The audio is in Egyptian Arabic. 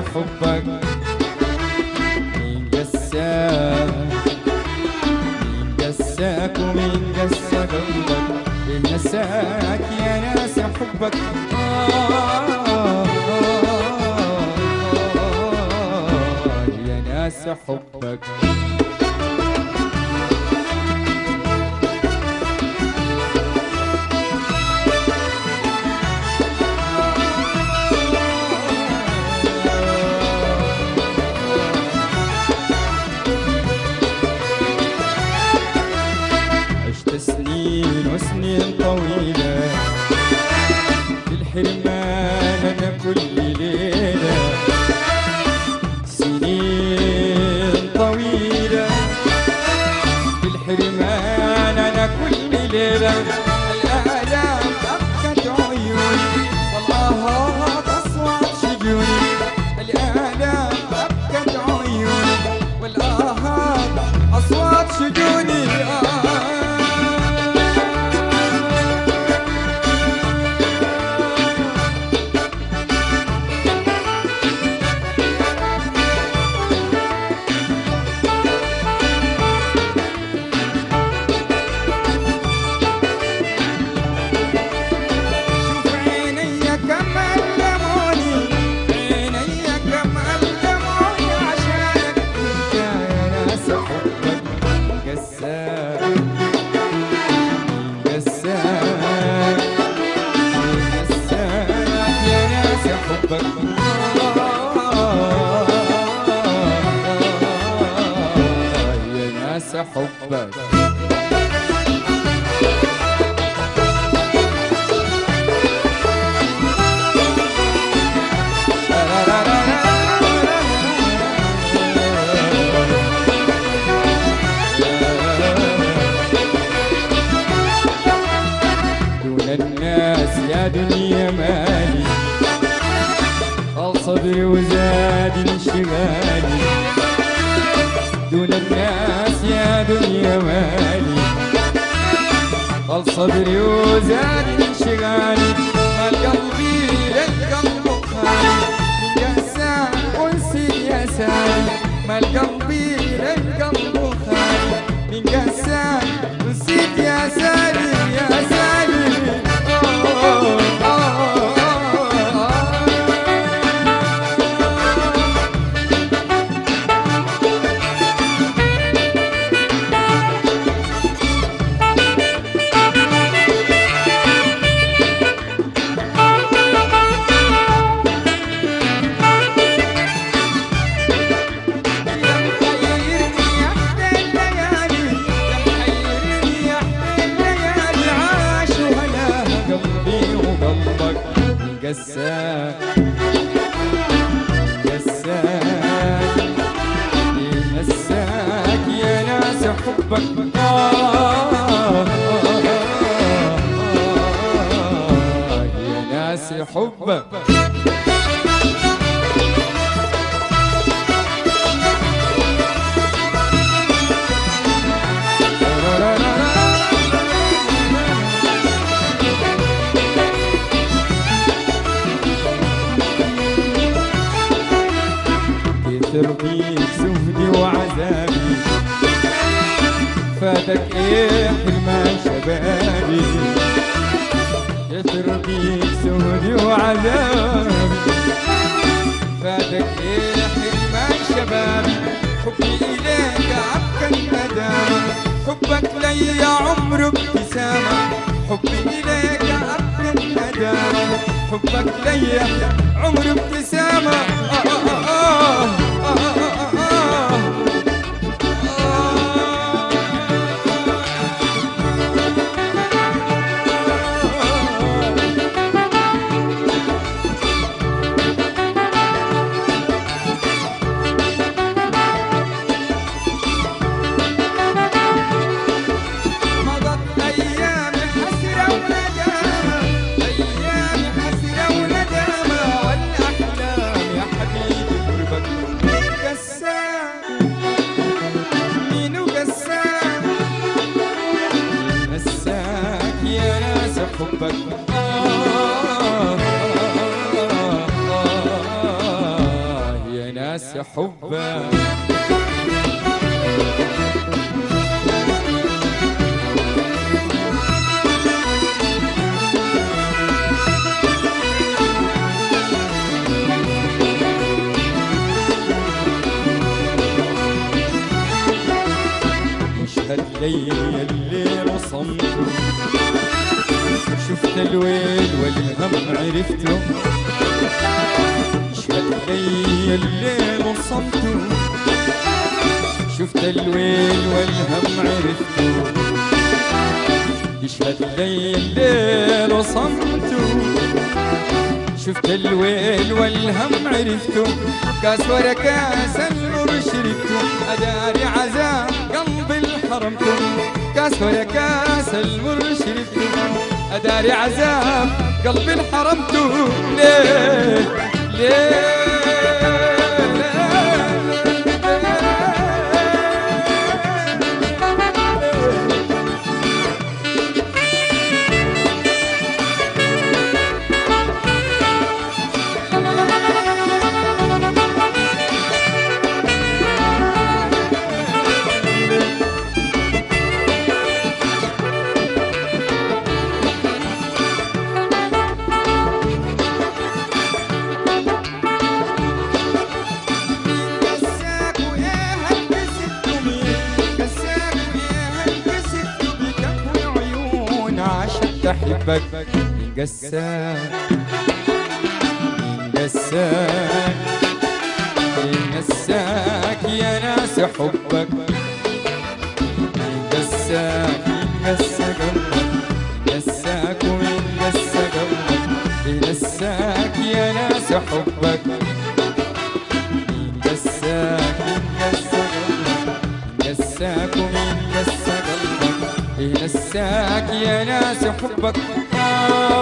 حبك مين قساك مين قساك ومين قسى قلبك مين نساك يا ناس حبك آه يا ناس حبك عشت سنين وسنين طويلة في الحرمان أنا كل ليلة سنين طويلة في الحرمان أنا كل ليلة الآلام أبكت عيوني والآهات أصوات شجوني الآلام أبكت عيوني والآهات أصوات شجوني آه شوف عيني كم علموني عيني كم علموني عشانك انت يا ناس حبك قساك قساك قساك يا ناس حبك يا ناس حبك دون الناس يا دنيا مالي طال صدري وزاد انشغالي دون الناس يا دنيا مالي طال صدري وزاد انشغالي مال قلبي للقلب خالي من يأسان ونسيت يا سالي مال قلبي للقلب خالي من يأسان ونسيت يا سالي يا سالي آه آه آه آه قساك قساك ينساك يا ناس حبك آه يا ناس حبك كثر بيك زهدي وعذابي فاتك ايه حرمان شبابي كثر بيك زهدي وعذابي فاتك ايه حرمان شبابي حبي اليك ابكى الندامة حبك لي عمر ابتسامة حبي اليك ابكى الندامة حبك لي عمر ابتسامة آه آه آه آه آه آه آه مضت أيام حسرة وندامة أيام حسرة وندامة والأحلام يا حبيبي قربك مين قسام مين قسام نساك يا ناس حبك آه آه آه حبك يشهد لي الليل وصمته شفت الويل والهم عرفته يشهد لي الليل وصمته شفت الويل والهم عرفته يشهد لي الليل وصمته شفت الويل والهم عرفته كاس ورا كاس النور شربته أداري عذاب قلبي الحرمته كاس ورا كاس المر شربته أداري عذاب قلبي الحرمته ليه ليه كساك ويا هلبست مين كساك ويا هلبست بكف عيون عشان تحبك مين قساك مين قساك مين قساك يا ناس حبك مين قساك مين قسى قلبك مين قساك ومين قسى قلبك مين قساك يا ناس حبك مين قساك مين قسى قلبك مين قساك ومين قسى قلبك مين قساك يا ناس حبك آه